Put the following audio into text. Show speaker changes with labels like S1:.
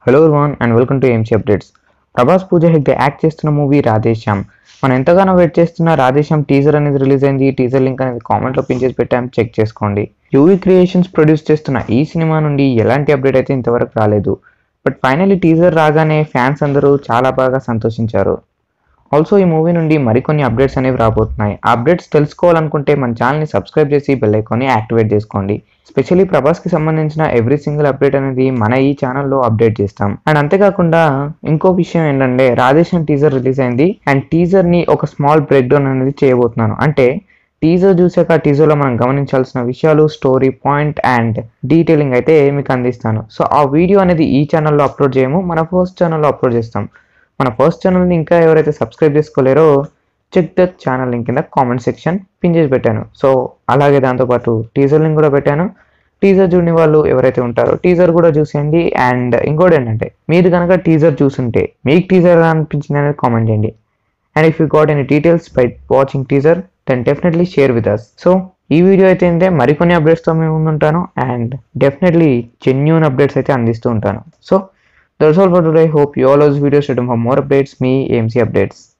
S1: hello one and welcome to MC updates Prabhas Pooja Hegde act చేస్తున్న movie Radheshyam మనం ఎంతగానో వెయిట్ చేస్తున్న రాధేశ్యామ్ టీజర్ అనేది రిలీజ్ అయింది ఈ టీజర్ లింక్ అనేది కామెంట్లో పిన్ చేసి పెట్టాం చెక్ చేసుకోండి యూవీ క్రియేషన్స్ ప్రొడ్యూస్ చేస్తున్న ఈ సినిమా నుండి ఎలాంటి అప్డేట్ అయితే ఇంతవరకు రాలేదు బట్ ఫైనల్లీ టీజర్ రాగానే ఫ్యాన్స్ అందరూ చాలా బాగా సంతోషించారు ఆల్సో ఈ మూవీ నుండి మరికొన్ని అప్డేట్స్ అనేవి రాబోతున్నాయి ఆ అప్డేట్స్ తెలుసుకోవాలనుకుంటే మన ఛానల్ని సబ్స్క్రైబ్ చేసి బెల్ ఐకాన్ని యాక్టివేట్ చేసుకోండి స్పెషల్లీ ప్రభాస్కి సంబంధించిన ఎవ్రీ సింగిల్ అప్డేట్ అనేది మన ఈ ఛానల్లో అప్డేట్ చేస్తాం అండ్ అంతేకాకుండా ఇంకో విషయం ఏంటంటే రాధేశం టీజర్ రిలీజ్ అయింది అండ్ టీజర్ని ఒక స్మాల్ బ్రేక్ డౌన్ అనేది చేయబోతున్నాను అంటే టీజర్ చూసాక టీజర్లో మనం గమనించాల్సిన విషయాలు స్టోరీ పాయింట్ అండ్ డీటెయిలింగ్ అయితే మీకు అందిస్తాను సో ఆ వీడియో అనేది ఈ ఛానల్లో అప్లోడ్ చేయము మన ఫస్ట్ ఛానల్లో అప్లోడ్ చేస్తాం మన ఫస్ట్ ఛానల్ని ఇంకా ఎవరైతే సబ్స్క్రైబ్ చేసుకోలేరో చెక్ ద ఛానల్ లింక్ కింద కామెంట్ సెక్షన్ పిన్ చేసి పెట్టాను సో అలాగే దాంతోపాటు టీజర్ లింక్ కూడా పెట్టాను టీజర్ చూడని వాళ్ళు ఎవరైతే ఉంటారో టీజర్ కూడా చూసేయండి అండ్ ఇంకోటి ఏంటంటే మీరు కనుక టీజర్ చూసుంటే మీకు టీజర్ ఎలా అనిపించింది అనేది కామెంట్ చేయండి and if you got any details by watching teaser then definitely share with us so ఈ వీడియో అయితే ఏంటంటే మరికొన్ని అప్డేట్స్తో మేము ముందుంటాను అండ్ డెఫినెట్లీ జెన్యున్ అప్డేట్స్ అయితే అందిస్తూ ఉంటాను so that's all for today hope you all videos return for more updates మీ ఏఎంసీ అప్డేట్స్